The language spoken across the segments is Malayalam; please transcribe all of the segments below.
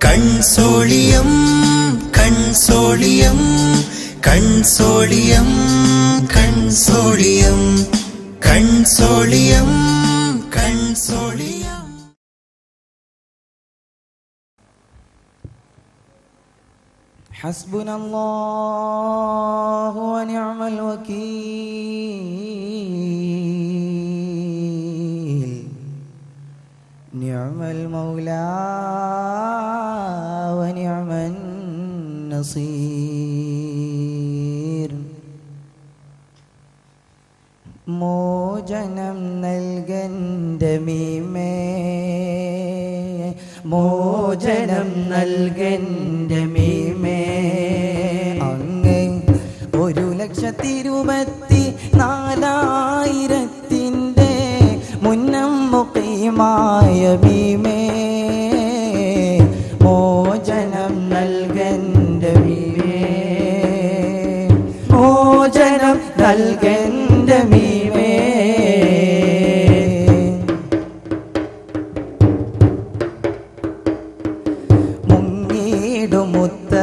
കൺസോളിയം കൺസോളിയം കൺസോളിയം കൺസോളിയം കൺസോളിയം കൺസോളിയം حسبنا الله ونعم الوكيل نعم المولى ونعم النصير മോചനം നൽകൻ്റെ മീമേ മോചനം നൽകൻ്റെ മീമേ അങ്ങ് ഒരു ലക്ഷത്തിരുപത്തി നാലായിരത്തിൻ്റെ മുന്നം മുഖിയമായ മീമേ മോചനം നൽകൻ്റെ മീമേ മോചനം നൽകൻ്റെ മീമേ മുങ്ങീടുമുത്ത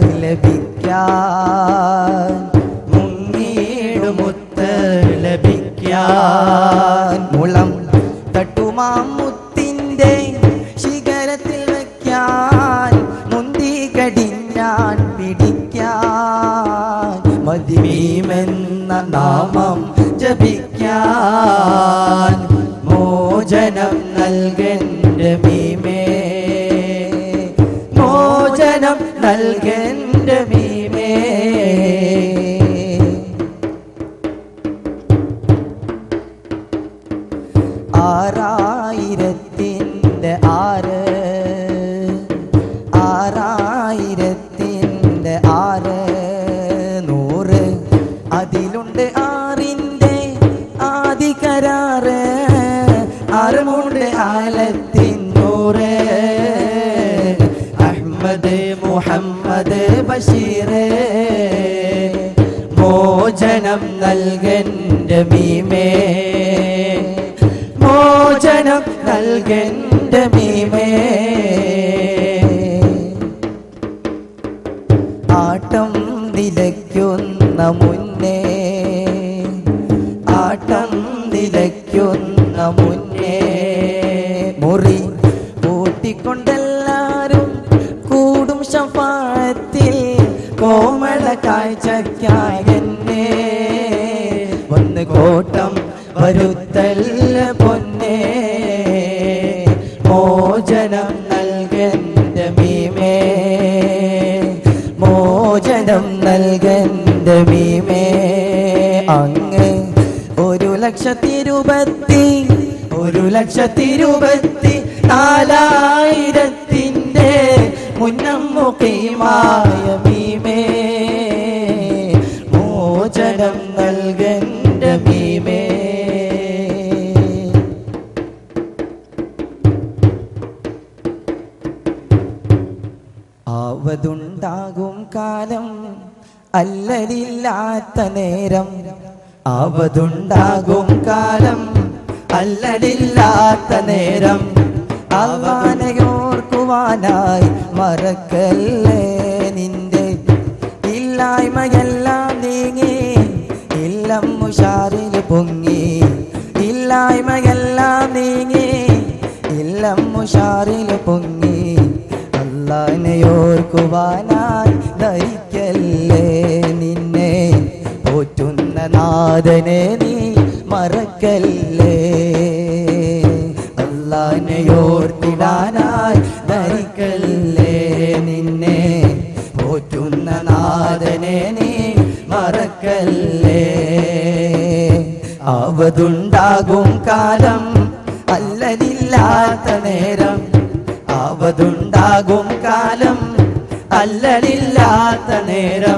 ലഭിക്കാൻ മുങ്ങീടുമുത്ത ലഭിക്കാൻ മുളം തട്ടുമാമുത്തിൻ്റെ ശിഖരത്തിൽ വയ്ക്കാൻ മുന്തി കടിഞ്ഞാൻ പിടിക്കാൻ മതിമീമെന്ന നാമം ജപിക്കാൻ മോചനം നൽകൻ്റെ മീമേ മോചനം നൽകൻ്റെ മീമേ ആറായിരത്തിൻ്റെ ആറ് ആറായിരത്തിൻ്റെ ആറ് നൂറ് അതിലുണ്ട് ആറിൻ്റെ ആദി കരാറ് ആറുമുണ്ട് ആലത്തിന്നൂറ് അഹമ്മദ് മുഹമ്മദ് ബഷീർ മോചനം നൽകൻ്റെ മീമേ മോചനം നൽകൻ്റെ മീമേ ആട്ടം നിലയ്ക്കുന്ന മുന്നേ ആട്ടം നിലയ്ക്കുന്ന മുന്നേ മുറി കൂട്ടിക്കൊണ്ടെല്ലാരും കൂടും ശഫാത്തിൽ കോമള കാഴ്ചയ്ക്കായി എന്നെ ഒന്ന് കോട്ടം വരുത്തല്ല പൊന്നേ മോചനം നൽകൻ്റെ മീമേ മോചനം നൽകൻ്റെ മീമേ അങ്ങ് ഒരു ലക്ഷത്തിരുപത്തി ഒരു ലക്ഷത്തിരുപത്തി നാലായിരത്തിൻ്റെ മുന്നം മുഖിയമായ മീമേ മോചനം നൽകൻ്റെ മീമേ ആവതുണ്ടാകും കാലം അല്ലലില്ലാത്ത നേരം ആവതുണ്ടാകും കാലം അല്ലലില്ലാത്ത നേരം അവനയോർക്കുവാനായി മറക്കല്ലേ നിന്റെ ഇല്ലായ്മയെല്ലാം നീങ്ങി ഇല്ലം മുഷാറിൽ പൊങ്ങി ഇല്ലായ്മയെല്ലാം നീങ്ങി ഇല്ലം മുഷാറിൽ പൊങ്ങി അല്ലാനെയോർക്കുവാനായി ധരിക്കല്ലേ നിന്നെ പോറ്റുന്ന നാഥനെ നീ മറക്കല്ലേ അല്ലാനെയോർത്തിടാനായി ധരിക്കല്ലേ നിന്നെ പോറ്റുന്ന നാഥനെ നീ മറക്കല്ലേ അവതുണ്ടാകും കാലം അല്ലലില്ലാത്ത നേരം ആവതുണ്ടാകും കാലം അല്ലലില്ലാത്ത നേരം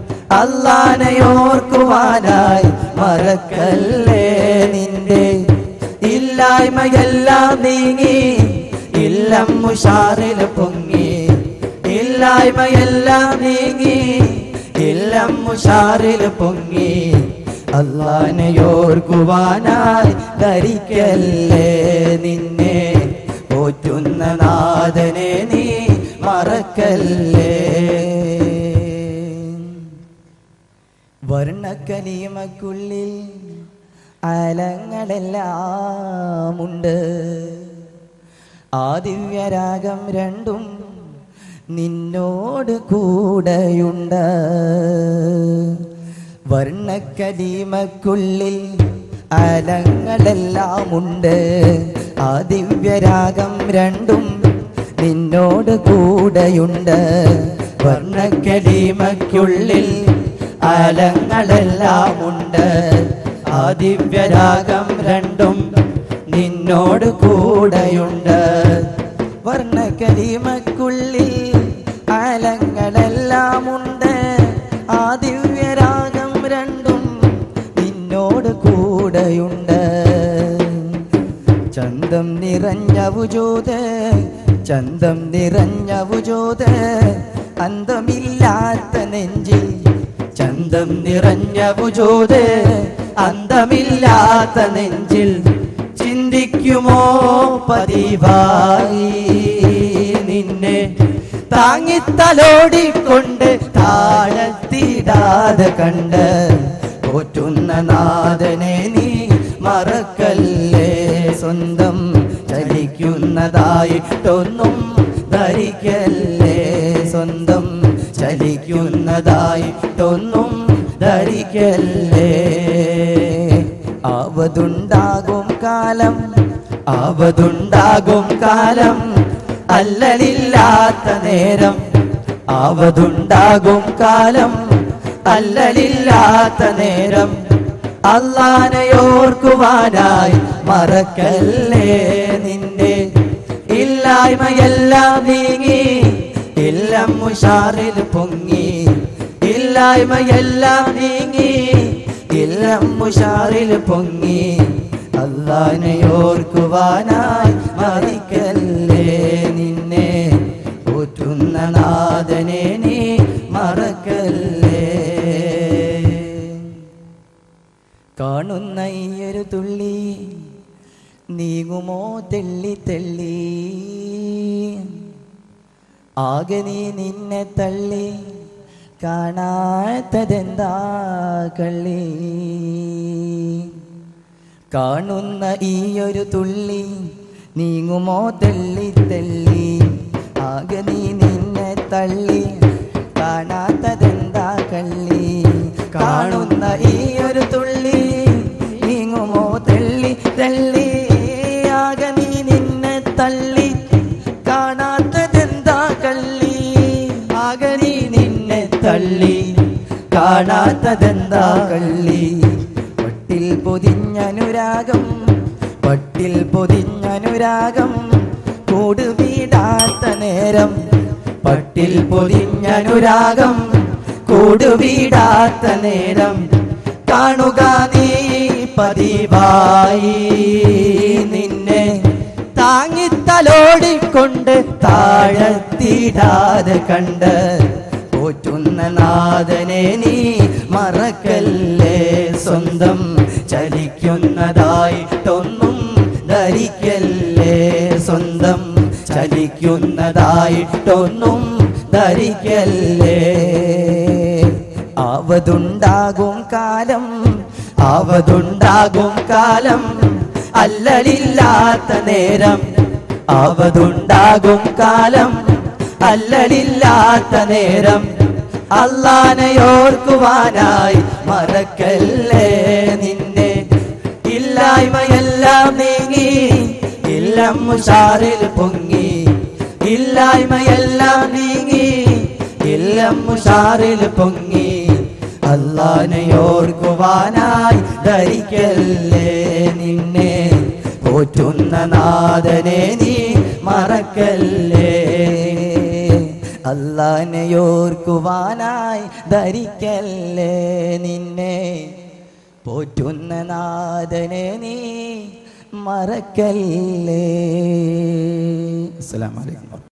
അല്ലാനയോർക്കുവാനായി മറക്കല്ലേ നിന്റെ ഇല്ലായ്മയെല്ലാം നീങ്ങി ഇല്ലം മുഷാറിൽ പൊങ്ങി ഇല്ലായ്മയെല്ലാം നീങ്ങി ഇല്ലം മുഷാറിൽ പൊങ്ങി അള്ളാനെയോർക്കുവാനായി ധരിക്കല്ലേ നിന്നെ പോറ്റുന്ന നാഥനെ നീ മറക്കല്ലേ വർണ്ണക്കലീമക്കുള്ളിൽ അലങ്ങളെല്ലാമുണ്ട് ആ ദിവ്യരാഗം രണ്ടും നിന്നോട് കൂടെയുണ്ട് വർണ്ണക്കലീമക്കുള്ളിൽ അലങ്ങളെല്ലാമുണ്ട് ആ ദിവ്യരാഗം രണ്ടും നിന്നോട് കൂടെയുണ്ട് വർണ്ണക്കലീമക്കുള്ളിൽ അലങ്ങളെല്ലാമുണ്ട് ആ ദിവ്യരാഗം രണ്ടും നിന്നോട് കൂടെയുണ്ട് വർണ്ണക്കലിമക്കുള്ളിൽ അലങ്ങളെല്ലാമുണ്ട് ആ ദിവ്യരാഗം രണ്ടും നിന്നോട് കൂടെയുണ്ട് ചന്തം നിറഞ്ഞ വുജോത് ചന്തം നിറഞ്ഞ വുജോത് അന്തമില്ലാത്ത നെഞ്ചിൽ ചന്തം നിറഞ്ഞ വുജോത് അന്തമില്ലാത്ത നെഞ്ചിൽ ചിന്തിക്കുമോ പതിവായി നിന്നെ താങ്ങിത്തലോടിക്കൊണ്ട് താഴത്തിടാതെ കണ്ട് പോറ്റുന്ന നാഥനെ നീ മറക്കല്ലേ സ്വന്തം ചലിക്കുന്നതായിട്ടൊന്നും ധരിക്കല്ലേ സ്വന്തം ചലിക്കുന്നതായിട്ടൊന്നും ധരിക്കല്ലേ ആവതുണ്ടാകും കാലം ആവതുണ്ടാകും കാലം അല്ലലില്ലാത്ത നേരം ആവതുണ്ടാകും കാലം അല്ലലില്ലാത്ത നേരം അള്ളാനയോർക്കുവാനായി മറക്കല്ലേ നിന്റെ ഇല്ലായ്മയെല്ലാം നീങ്ങി എല്ലാം മുഷാറിൽ പൊങ്ങി ഇല്ലായ്മയെല്ലാം നീങ്ങി എല്ലാം മുഷാറിൽ പൊങ്ങി അള്ളാനയോർക്കുവാനായി മറിക്കല്ലേ നിന്നെ പോറ്റുന്ന നാഥനെ നീ മറക്കല്ലേ കാണുന്ന ഈയൊരു തുള്ളി നീങ്ങുമോ തെള്ളി തെള്ളി ആകെ നീ നിന്നെ തള്ളി കാണാത്തതെന്താ കള്ളി കാണുന്ന ഈയൊരു തുള്ളി നീങ്ങുമോ തെള്ളി തെള്ളി ആകെ നീ നിന്നെ തള്ളി കാണാത്തതെന്താ കള്ളി കാണുന്ന ഈയൊരു തുള്ളി നീങ്ങുമോ തെള്ളി തെള്ളി ആകെ നീ നിന്നെ തള്ളി കാണാത്തതെന്താ കള്ളി ആകെ നീ നിന്നെ തള്ളി കാണാത്തതെന്താ കള്ളി പട്ടിൽ പൊതിഞ്ഞനുരാഗം പട്ടിൽ പൊതിഞ്ഞനുരാഗം കൂടുവീടാത്ത നേരം പട്ടിൽ പൊതിഞ്ഞനുരാഗം കൂടുവീടാത്ത നേരം കാണുക നീ പതിവായി നിന്നെ താങ്ങിത്തലോടിക്കൊണ്ട് താഴത്തിടാതെ കണ്ട് പോറ്റുന്ന നാഥനെ നീ മറക്കല്ലേ സ്വന്തം ചലിക്കുന്നതായിട്ടൊന്നും ധരിക്കല്ലേ സ്വന്തം ചലിക്കുന്നതായിട്ടൊന്നും ധരിക്കല്ലേ ആവതുണ്ടാകും കാലം ആവതുണ്ടാകും കാലം അല്ലലില്ലാത്ത നേരം ആവതുണ്ടാകും കാലം അല്ലലില്ലാത്ത നേരം അള്ളാനയോർക്കുവാനായി മറക്കല്ലേ നിന്നെ ഇല്ലായ്മയെല്ലാം നീങ്ങി ഇല്ലം മുഷാറിൽ പൊങ്ങി ഇല്ലായ്മയെല്ലാം നീങ്ങി ഇല്ലം മുഷാറിൽ പൊങ്ങി അള്ളാനയോർക്കുവാനായി ധരിക്കല്ലേ നിന്നെ പോറ്റുന്ന നാഥനെ നീ മറക്കല്ലേ അള്ളാനയോർക്കുവാനായി ധരിക്കല്ലേ നിന്നെ പോറ്റുന്ന നാഥനെ നീ മറക്കല്ലേ അസ്സലാമു അലൈക്കും